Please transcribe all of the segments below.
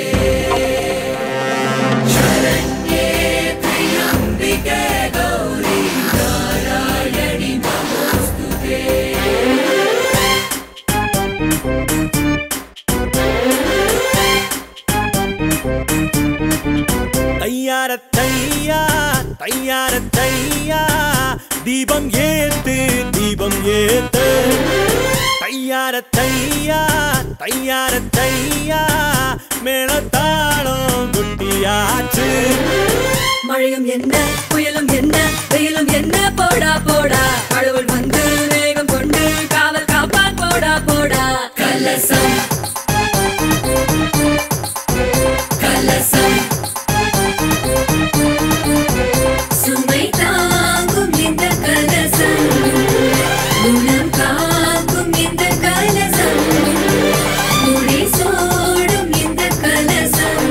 தையார தையா தையார தையா தீபம் ஏத்து தீபம் ஏத்து தையார தையா தையார தையா மேளத்தாளம் குட்டியாச்சு மழையும் என்ன புயலும் என்ன வெயிலும் என்ன போடா போடா கடவுள் வந்து வேகம் கொண்டு காவல் காப்பான் போடா போடா கலசம் கலசம் சுமை தாங்கும் இந்த கலசம் குணம் காக்கும் இந்த கலசம் முடி சோடும் இந்த கலசம்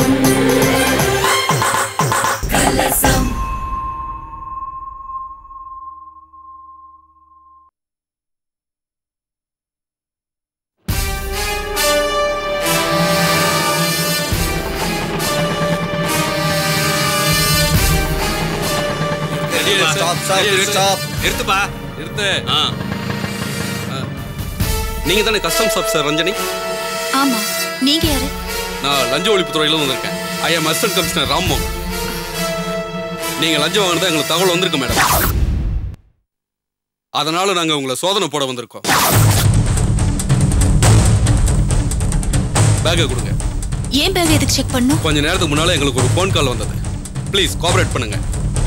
கலசம் Stop, stop, stop. நிறுத்துப்பா நிறுத்து ஆ நீங்க தானே கஸ்டம்ஸ் ஆஃபீஸர் ரஞ்சனி ஆமா நீங்க யாரு நான் லஞ்ச ஒழிப்பு துறையில வந்திருக்கேன் I am assistant commissioner Rammohan நீங்க லஞ்சம் வாங்கினதா எங்களுக்கு தகவல் வந்திருக்கு மேடம் அதனால நாங்க உங்களை சோதனை போட வந்திருக்கோம் பேக்கை கொடுங்க ஏன் பேக் எதுக்கு செக் பண்ணும் கொஞ்ச நேரத்துக்கு முன்னால எங்களுக்கு ஒரு ஃபோன் கால் வந்தது ப்ளீஸ் கோஆபரேட் பண்ணுங்க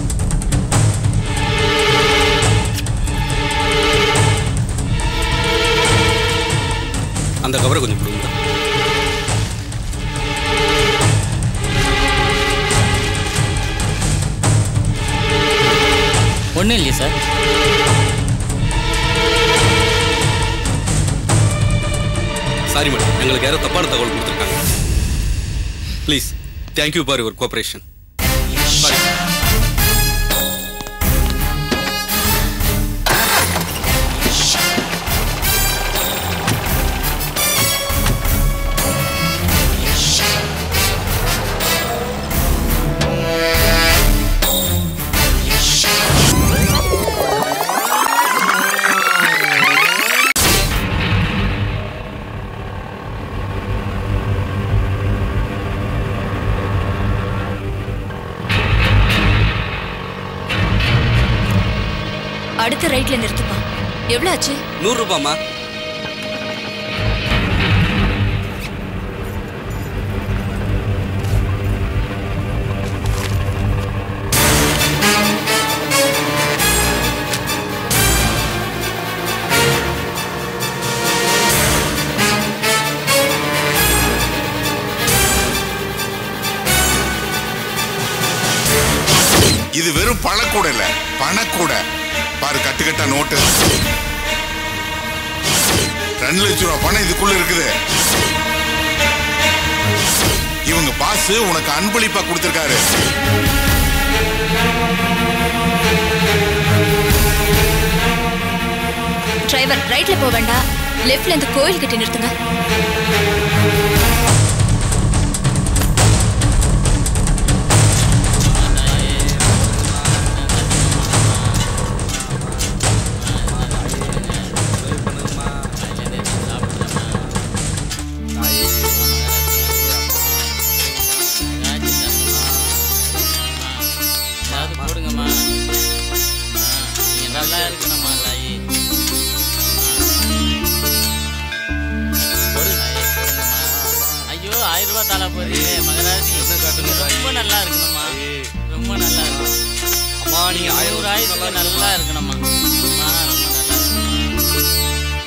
அந்த கவரை கொஞ்சம் கொடுங்க ஒன்றும் இல்லையே சார் சாரி மேடம் எங்களுக்கு யாரோ தப்பான தகவல் கொடுத்துருக்காங்க please thank you for your cooperation அடுத்த ரைட்ல நிறுத்துப்பா எவ்வளவு ஆச்சு நூறு ரூபாமா இது வெறும் பழக்கூடை இல்ல பணக்கூடை பாரு கட்டு கட்டா நோட்டு ரெண்டு லட்சம் ரூபாய் பணம் இதுக்குள்ள இருக்குது இவங்க பாஸ் உனக்கு அன்பளிப்பா கொடுத்திருக்காரு டிரைவர் ரைட்ல போக வேண்டாம் லெஃப்ட்ல இந்த கோயில் கிட்ட நிறுத்துங்க ஏதாவது போடுங்கம்மா நீங்க நல்லா இருக்கணும்மா தாயி போடுங்க போடுங்கம்மா ஐயோ ஆயிரம் ரூபாய் தலை போறீங்க மகராஜி ரொம்ப நல்லா இருக்கணும்மா ரொம்ப நல்லா இருக்கணும் அம்மா நீங்க ஆயிரம் ரூபாய்க்கு நல்லா இருக்கணும்மா அம்மா ரொம்ப நல்லா இருக்கணும்மா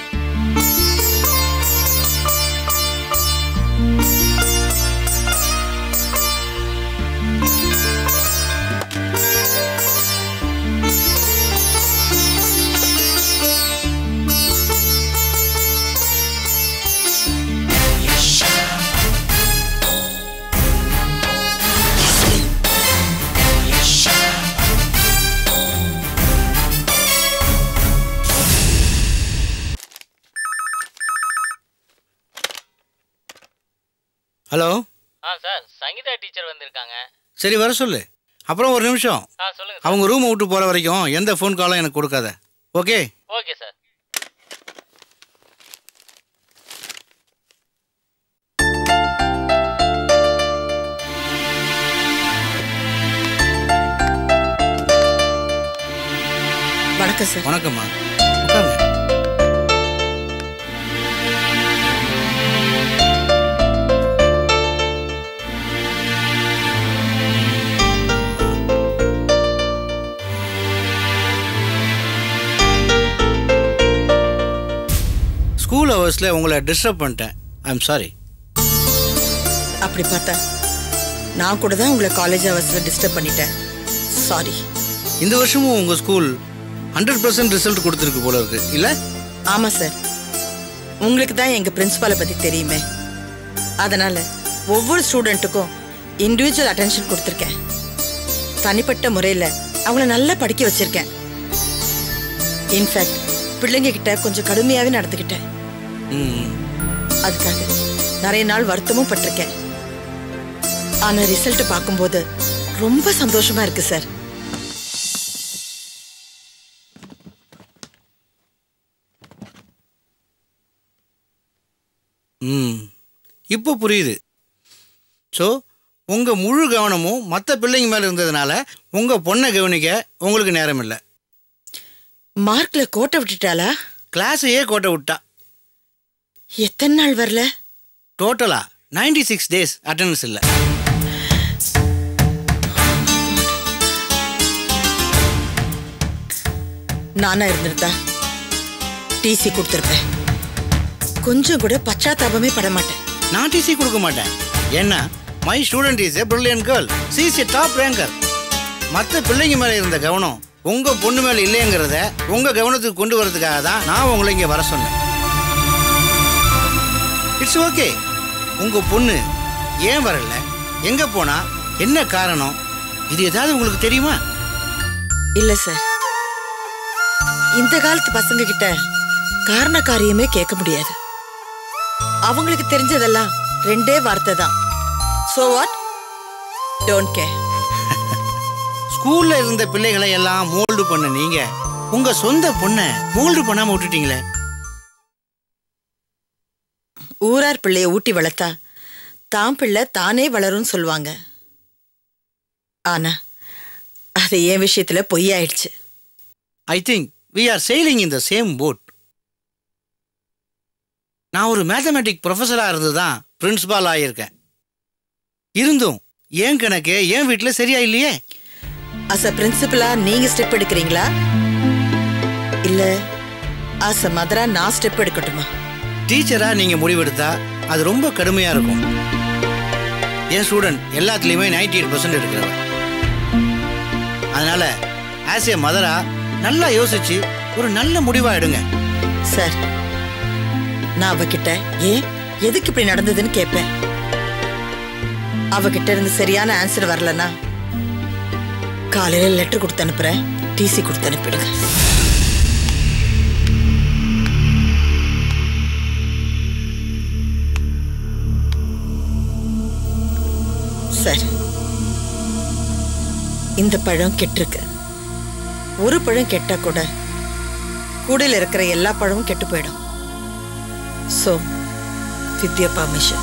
ஹலோ ஆ சார் சங்கீதா டீச்சர் வந்திருக்காங்க சரி வர சொல்லு அப்புறம் ஒரு நிமிஷம் ஆ சொல்லுங்க அவங்க ரூமை விட்டு போகிற வரைக்கும் எந்த ஃபோன் காலும் எனக்கு கொடுக்காத ஓகே ஓகே சார் வணக்கம் சார் வணக்கம்மா உட்காருங்க ஸ்கூல் ஹவர்ஸில் உங்களை டிஸ்டர்ப் பண்ணிட்டேன் ஐ எம் சாரி அப்படி பார்த்தா நான் கூட தான் உங்களை காலேஜ் ஹவர்ஸில் டிஸ்டர்ப் பண்ணிட்டேன் சாரி இந்த வருஷமும் உங்கள் ஸ்கூல் ஹண்ட்ரட் பர்சன்ட் ரிசல்ட் கொடுத்துருக்கு போல இருக்கு இல்லை ஆமாம் சார் உங்களுக்கு தான் எங்கள் பிரின்சிபாலை பற்றி தெரியுமே அதனால் ஒவ்வொரு ஸ்டூடெண்ட்டுக்கும் இண்டிவிஜுவல் அட்டென்ஷன் கொடுத்துருக்கேன் தனிப்பட்ட முறையில் அவங்கள நல்லா படிக்க வச்சிருக்கேன் இன்ஃபேக்ட் பிள்ளைங்க கிட்ட கொஞ்சம் கடுமையாகவே நடந்துக்கிட்டேன் ம் அதுக்காக நிறைய நாள் வருத்தமும் பட்டிருக்கேன் ஆனா ரிசல்ட் பார்க்கும்போது ரொம்ப சந்தோஷமா இருக்கு சார் ம் இப்போ புரியுது ஸோ உங்கள் முழு கவனமும் மற்ற பிள்ளைங்க மேலே இருந்ததுனால உங்கள் பொண்ணை கவனிக்க உங்களுக்கு நேரம் இல்லை மார்க்ல கோட்டை விட்டுட்டாளா கிளாஸையே கோட்டை விட்டா எத்தனை நாள் வரல டோட்டலாக நைன்டி சிக்ஸ் டேஸ் அட்டண்டன்ஸ் இல்லை நானா இருந்திருந்தா டிசி கொடுத்துருப்பேன் கொஞ்சம் கூட பச்சாத்தாபமே பட மாட்டேன் நான் டிசி கொடுக்க மாட்டேன் ஏன்னா my student is a brilliant girl she is a top ranker மற்ற பிள்ளைங்க மேலே இருந்த கவனம் உங்கள் பொண்ணு மேலே இல்லைங்கிறத உங்கள் கவனத்துக்கு கொண்டு வரதுக்காக தான் நான் உங்களை இங்கே வர சொன்னேன் இட்ஸ் ஓகே உங்கள் பொண்ணு ஏன் வரல எங்கே போனா என்ன காரணம் இது ஏதாவது உங்களுக்கு தெரியுமா இல்ல சார் இந்த காலத்து பசங்க கிட்ட காரண காரியமே கேட்க முடியாது அவங்களுக்கு தெரிஞ்சதெல்லாம் ரெண்டே வார்த்தை தான் சோ வாட் டோன்ட் கேர் ஸ்கூல்ல இருந்த பிள்ளைகளை எல்லாம் மோல்டு பண்ண நீங்க உங்க சொந்த பொண்ணை மோல்டு பண்ணாம விட்டுட்டீங்களே ஊரார் பிள்ளைய ஊட்டி வளர்த்தா தான் பிள்ளை தானே வளரும்னு சொல்லுவாங்க ஆனா அது என் விஷயத்துல பொய்யாயிடுச்சு I think we are sailing in the same boat நான் ஒரு மேத்தமெட்டிக் ப்ரொஃபஸராக இருந்து தான் பிரின்சிபால் ஆகியிருக்கேன் இருந்தும் ஏன் கணக்கு என் வீட்டில் சரியா இல்லையே அஸ் அ பிரின்சிபலா நீங்க ஸ்டெப் எடுக்கிறீங்களா இல்ல அஸ் அ மதரா நான் ஸ்டெப் எடுக்கட்டுமா டீச்சராக நீங்கள் முடிவெடுத்தா அது ரொம்ப கடுமையாக இருக்கும் என் ஸ்டூடெண்ட் எல்லாத்துலேயுமே நைன்டி எயிட் பர்சன்ட் எடுக்கிறவன் அதனால் ஆஸ் ஏ மதரா நல்லா யோசிச்சு ஒரு நல்ல முடிவாக எடுங்க சார் நான் அவகிட்ட ஏன் எதுக்கு இப்படி நடந்ததுன்னு கேட்பேன் அவகிட்ட இருந்து சரியான ஆன்சர் வரலனா காலையில லெட்டர் கொடுத்து அனுப்புறேன் டிசி கொடுத்து அனுப்பிடுங்க சார் இந்த பழம் கெட்டிருக்கு ஒரு பழம் கெட்டா கூட கூடையில் இருக்கிற எல்லா பழமும் கெட்டு போயிடும் so with your permission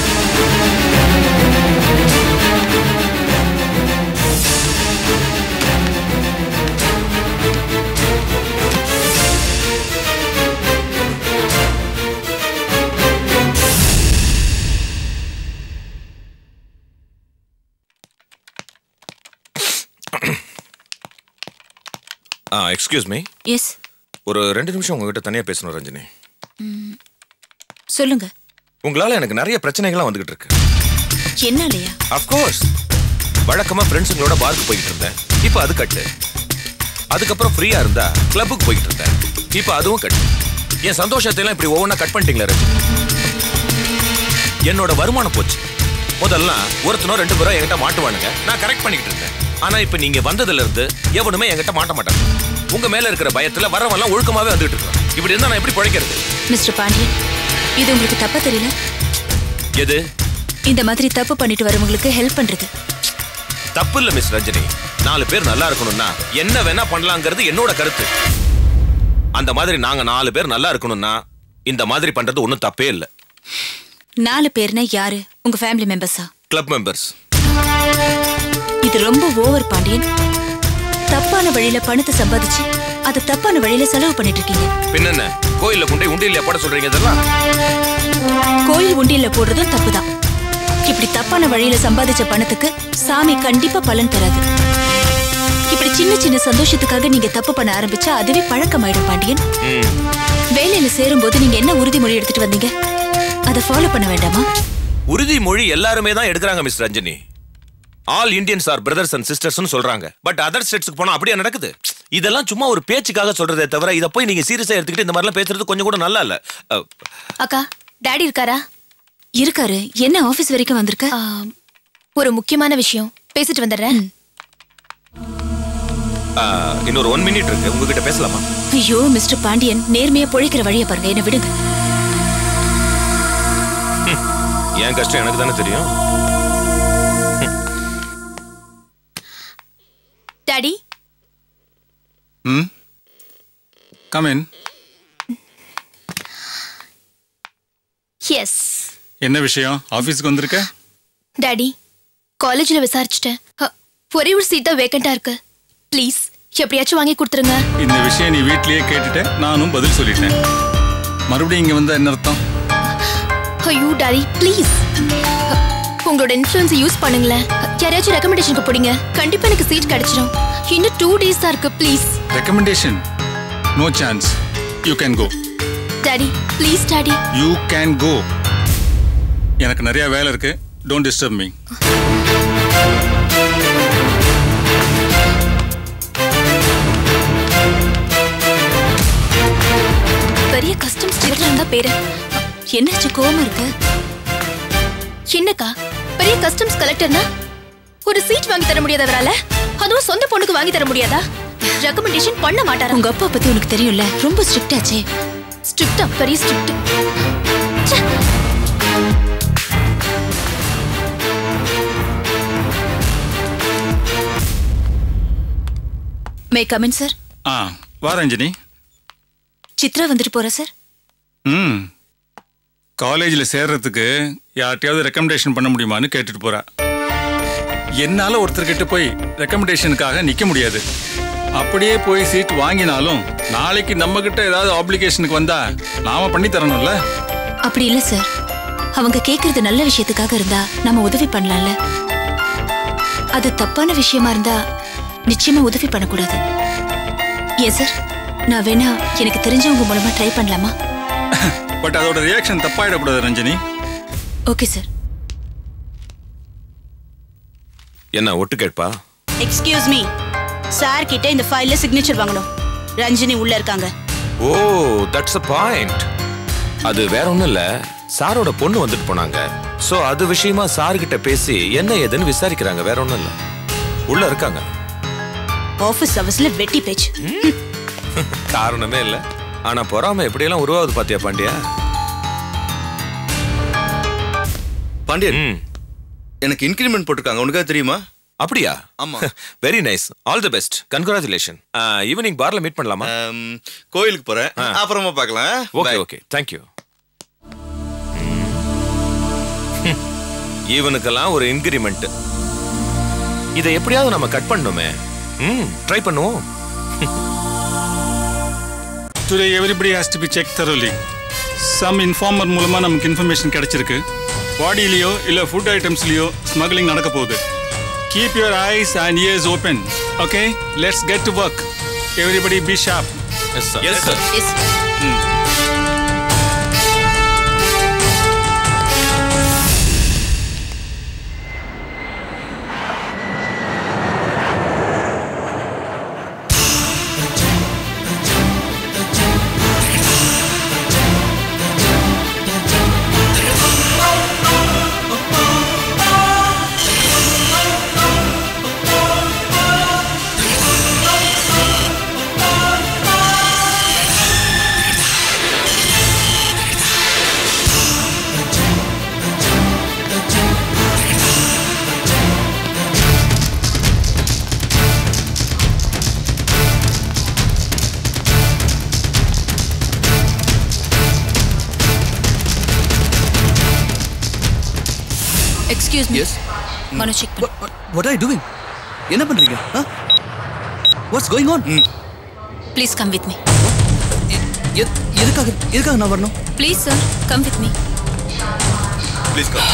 ah excuse me yes ஒரு ரெண்டு நிமிஷம் உங்ககிட்ட தனியாக பேசணும் ரஞ்சினி சொல்லுங்க உங்களால் எனக்கு நிறைய பிரச்சனைகள்லாம் வந்துகிட்டு இருக்கு என்னாலயா அஃப்கோர்ஸ் வழக்கமாக ஃப்ரெண்ட்ஸுங்களோட பார்க்கு போயிட்டு இருந்தேன் இப்போ அது கட்டு அதுக்கப்புறம் ஃப்ரீயாக இருந்தா கிளப்புக்கு போயிட்டு இருந்தேன் இப்போ அதுவும் கட்டு என் சந்தோஷத்தை எல்லாம் இப்படி ஒவ்வொன்றா கட் பண்ணிட்டீங்களா ரஞ்சினி என்னோட வருமானம் போச்சு முதல்ல ஒருத்தனோ ரெண்டு பேரோ என்கிட்ட மாட்டுவானுங்க நான் கரெக்ட் பண்ணிக்கிட்டு இருந்தேன் ஆனா இப்ப நீங்க வந்ததுல இருந்து எவனுமே என்கிட்ட மாட்ட மாட்டாங்க உங்க மேல இருக்கிற பயத்துல வரவெல்லாம் ஒழுக்கமாவே வந்துட்டு இருக்கான் இப்படி இருந்தா நான் எப்படி பிழைக்கிறது மிஸ்டர் பாண்டியன் இது உங்களுக்கு தப்பா தெரியல எது இந்த மாதிரி தப்பு பண்ணிட்டு வரவங்களுக்கு ஹெல்ப் பண்றது தப்பு இல்ல மிஸ் ரஞ்சனி நாலு பேர் நல்லா இருக்கணும்னா என்ன வேணா பண்ணலாங்கிறது என்னோட கருத்து அந்த மாதிரி நாங்க நாலு பேர் நல்லா இருக்கணும்னா இந்த மாதிரி பண்றது ஒண்ணும் தப்பே இல்ல நாலு பேர்னா யாரு உங்க ஃபேமிலி மெம்பர்ஸா கிளப் மெம்பர்ஸ் இது ரொம்ப ஓவர் பாண்டியன் தப்பான வழியில பணத்தை சம்பாதிச்சு அதை தப்பான வழியில செலவு பண்ணிட்டு இருக்கீங்க பின்னென்ன கோயில்ல கொண்டே உண்டியில போட சொல்றீங்க இதெல்லாம் கோயில் உண்டியல்ல போடுறதும் தப்புதான் இப்படி தப்பான வழியில சம்பாதிச்ச பணத்துக்கு சாமி கண்டிப்பா பலன் தராது இப்படி சின்ன சின்ன சந்தோஷத்துக்காக நீங்க தப்பு பண்ண ஆரம்பிச்சா அதுவே பழக்கமாயிடும் பாண்டியன் ம். வேலையில சேரும்போது நீங்க என்ன உறுதிமொழி எடுத்துட்டு வந்தீங்க அதை ஃபாலோ பண்ண வேண்டாமா உறுதிமொழி எல்லாருமே தான் எடுக்கிறாங்க miss Ranjani all Indians are brothers and சிஸ்டர்ஸ்னு சொல்றாங்க பட் அதர் ஸ்டேட்ஸ்க்கு போனா அப்படியே நடக்குது இதெல்லாம் சும்மா ஒரு பேச்சுக்காக சொல்றதே தவிர இதை போய் நீங்க சீரியஸா எடுத்துக்கிட்டு இந்த மாதிரிலாம் பேசுறது கொஞ்சம் கூட நல்லா இல்ல அஹ், அக்கா டாடி இருக்காரா இருக்காரு என்ன ஆபீஸ் வரைக்கும் வந்திருக்க ஆ, ஒரு முக்கியமான விஷயம் பேசிட்டு வந்துடுறேன் அஹ், இன்னொரு ஒன் மினிட் இருக்கு உங்ககிட்ட பேசலாமா ஐயோ மிஸ்டர் பாண்டியன் நேர்மையா பொழைக்கிற வழியை பாருங்க என்ன விடுங்க என் கஷ்டம் எனக்கு தானே தெரியும் டாடி ம் கம் இன் எஸ் என்ன விஷயம் ஆஃபீஸ்க்கு வந்திருக்க டாடி காலேஜ்ல விசாரிச்சுட்டேன் அ, ஒரே ஒரு சீட் தான் வேக்கண்டா இருக்கு ப்ளீஸ் எப்படியாச்சும் வாங்கி கொடுத்துருங்க இந்த விஷயம் நீ வீட்லயே கேட்டுட்ட நானும் பதில் சொல்லிட்டேன் மறுபடியும் இங்க வந்தா என்ன அர்த்தம் ஐயோ டாடி ப்ளீஸ் உங்களோட இன்ஃப்ளூயன்ஸை யூஸ் பண்ணுங்களேன் யாரையாச்சும் ரெக்கமெண்டேஷனுக்கு போடுங்க கண்டிப்பா எனக்கு சீட் கிடைச்சிடும் இன்னும் டூ டேஸ் தான் இருக்கு please recommendation no chance you can go daddy please daddy you can go எனக்கு நிறைய வேலை இருக்கு டோன்ட் டிஸ்டர்ப் மீ பெரிய கஸ்டம்ஸ் டிவிஷன் தான் பேரு என்னாச்சு கோவமா இருக்கு என்னக்கா பெரிய கஸ்டம்ஸ் கலெக்டர்னா ஒரு சீட் வாங்கி தர முடியாத அவரால அதுவும் சொந்த பொண்ணுக்கு வாங்கி தர முடியாதா ரெக்கமெண்டேஷன் பண்ண மாட்டாரா உங்க அப்பா பத்தி உனக்கு தெரியும்ல ரொம்ப ஸ்ட்ரிக்ட் ஆச்சே ஸ்ட்ரிக்டா பெரிய ஸ்ட்ரிக்ட் மே கமின் சார் ஆ வா ரஞ்சனி சித்ரா வந்துட்டு போறா சார் ம் காலேஜில் சேர்றதுக்கு யார்கிட்டயாவது ரெக்கமெண்டேஷன் பண்ண முடியுமான்னு கேட்டுட்டு போறா என்னால் ஒருத்தர்கிட்ட போய் ரெக்கமெண்டேஷனுக்காக நிற்க முடியாது அப்படியே போய் சீட் வாங்கினாலும் நாளைக்கு நம்ம கிட்ட ஏதாவது ஆப்ளிகேஷனுக்கு வந்தா நாம பண்ணி தரணும்ல அப்படி இல்ல சார் அவங்க கேக்குறது நல்ல விஷயத்துக்காக இருந்தா நம்ம உதவி பண்ணலாம்ல அது தப்பான விஷயமா இருந்தா நிச்சயமா உதவி பண்ணக்கூடாது ஏன் சார் நான் வேணா எனக்கு தெரிஞ்சவங்க மூலமா ட்ரை பண்ணலாமா பட் அதோட ரியாக்ஷன் தப்பாயிடக்கூடாது ரஞ்சனி ஓகே சார் என்ன ஒட்டு கேட்பா எக்ஸ்கியூஸ் மீ சார் கிட்ட இந்த ஃபைல்ல சிக்னேச்சர் வாங்கணும் ரஞ்சினி உள்ள இருக்காங்க ஓ தட்ஸ் அ பாயிண்ட் அது வேற ஒண்ணும் இல்ல சாரோட பொண்ணு வந்துட்டு போனாங்க சோ அது விஷயமா சார் கிட்ட பேசி என்ன ஏதுன்னு விசாரிக்கிறாங்க வேற ஒண்ணும் இல்ல உள்ள இருக்காங்க ஆபீஸ் ஹவர்ஸ்ல வெட்டி பேச்சு காரணமே இல்ல ஆனா பொறாம எப்படியெல்லாம் உருவாகுது பாத்தியா பாண்டியா பாண்டியன் எனக்கு இன்கிரிமெண்ட் போட்டிருக்காங்க உனக்காக தெரியுமா அப்படியா ஆமா very nice all the best congratulation evening பார்ல மீட் பண்ணலாமா கோயிலுக்கு போறேன் அப்புறமா பார்க்கலாம் ஓகே ஓகே தேங்க் யூ இவனுக்கெல்லாம் ஒரு இன்கிரிமெண்ட் இதை எப்படியாவது நம்ம கட் பண்ணணுமே ம் ட்ரை பண்ணுவோம் today everybody has to be check thoroughly some informer மூலமா நமக்கு இன்ஃபர்மேஷன் கிடைச்சிருக்கு பாடியிலையோ இல்ல ஃபுட் ஐட்டம்ஸ்லயோ ஸ்மக்லிங் நடக்க போகுது keep your eyes and ears open okay let's get to work everybody be sharp yes sir yes sir excuse me yes Mano check பண்ணு what are doing என்ன பண்றீங்க what's going on please come with me எதுக்காக எதுக்காக நான் வரணும் please sir come with me please come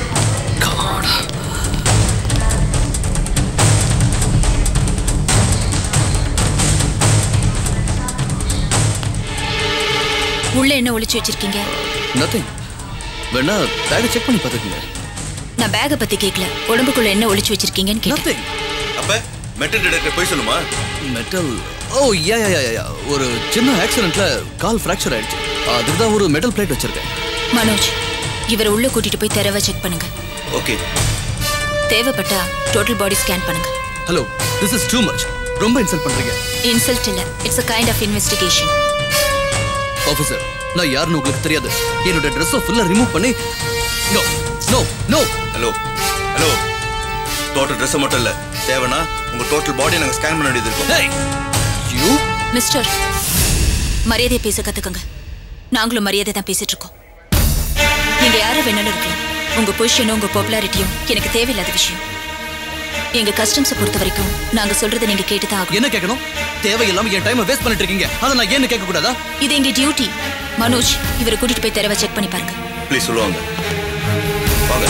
உள்ள என்ன ஒளிச்சு வச்சிருக்கீங்க நத்திங் வேணா பேக்கை செக் பண்ணி பார்த்துக்கங்க நான் பேக்கை பத்தி கேட்கல உடம்புக்குள்ள என்ன ஒளிச்சு வச்சிருக்கீங்கன்னு கேட்டேன் அப்ப மெட்டல் டிடெக்டர் போய் சொல்லுமா மெட்டல் ஓ யா யா யா யா ஒரு சின்ன ஆக்சிடென்ட்ல கால் ஃப்ராக்சர் ஆயிடுச்சு அதுக்கு தான் ஒரு மெட்டல் பிளேட் வச்சிருக்கேன் மனோஜ் இவரை உள்ள கூட்டிட்டு போய் தரவை செக் பண்ணுங்க ஓகே தேவைப்பட்டா டோட்டல் பாடி ஸ்கேன் பண்ணுங்க hello this is too much ரொம்ப இன்சல்ட் பண்றீங்க இன்சல்ட் இல்ல it's a kind of investigation officer நான் யாருன்னு உங்களுக்கு தெரியாது என்னோட ட்ரெஸ்ஸை ஃபுல்லா ரிமூவ் பண்ணி no no no hello hello total dress மட்டும் இல்ல தேவைன்னா உங்க டோட்டல் பாடியை நாங்க ஸ்கேன் பண்ண வேண்டியது இருக்கும் யூ மிஸ்டர் மரியாதையை பேச கத்துக்கங்க நாங்களும் மரியாதை தான் பேசிட்டு இருக்கோம் நீங்க யார வேணாலும் இருக்கலாம் உங்க பொசிஷனும் உங்க பாப்புலாரிட்டியும் எனக்கு தேவையில்லாத விஷயம் எங்க கஸ்டம்ஸை பொறுத்த வரைக்கும் நாங்க சொல்றதை நீங்க கேட்டுதான் ஆகணும் என்ன கேட்கணும் தேவையில்லாம என் டைமை வேஸ்ட் பண்ணிட்டு இருக்கீங்க அதை நான் ஏன்னு கேட்க கூடாதா இது எங்க டியூட்டி மனோஜ் இவரை கூட்டிட்டு போய் தரவை செக் பண்ணி பாருங்க ப்ளீஸ் சொல்லுவாங்க வாங்க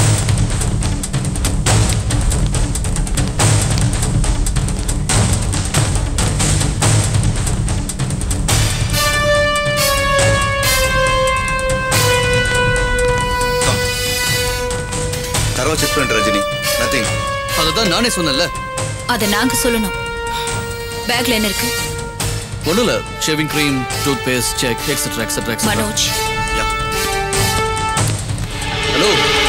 தரவா செக் பண்ணிட்டு ரஜினி நத்திங் அதை தான் நானே சொன்னேன்ல அதை நாங்க சொல்லணும் பேக்ல என்ன இருக்கு ஒண்ணும் இல்ல shaving cream toothpaste check etcetera etcetera etcetera Manoj hello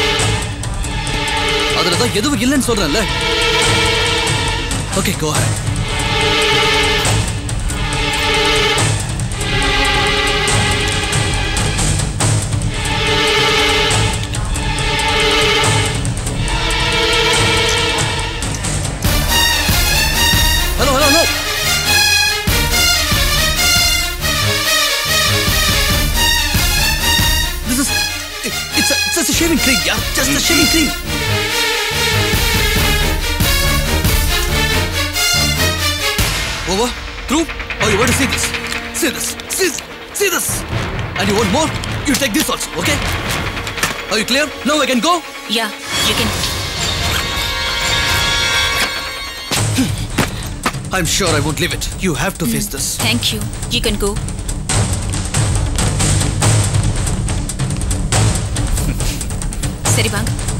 அதுல தான் எதுவும் இல்லைன்னு சொல்றேன்ல okay go hello hello hello This is it, it's a, it's just a shaving cream, yeah, just a shaving cream. Over, through. Oh, you want to see this? See this? See, see this? And you want more? You take this also, okay? Are you clear? Now I can go. Yeah, you can. I'm sure I won't leave it. You have to face this. Thank you. You can go. சரி வாங்க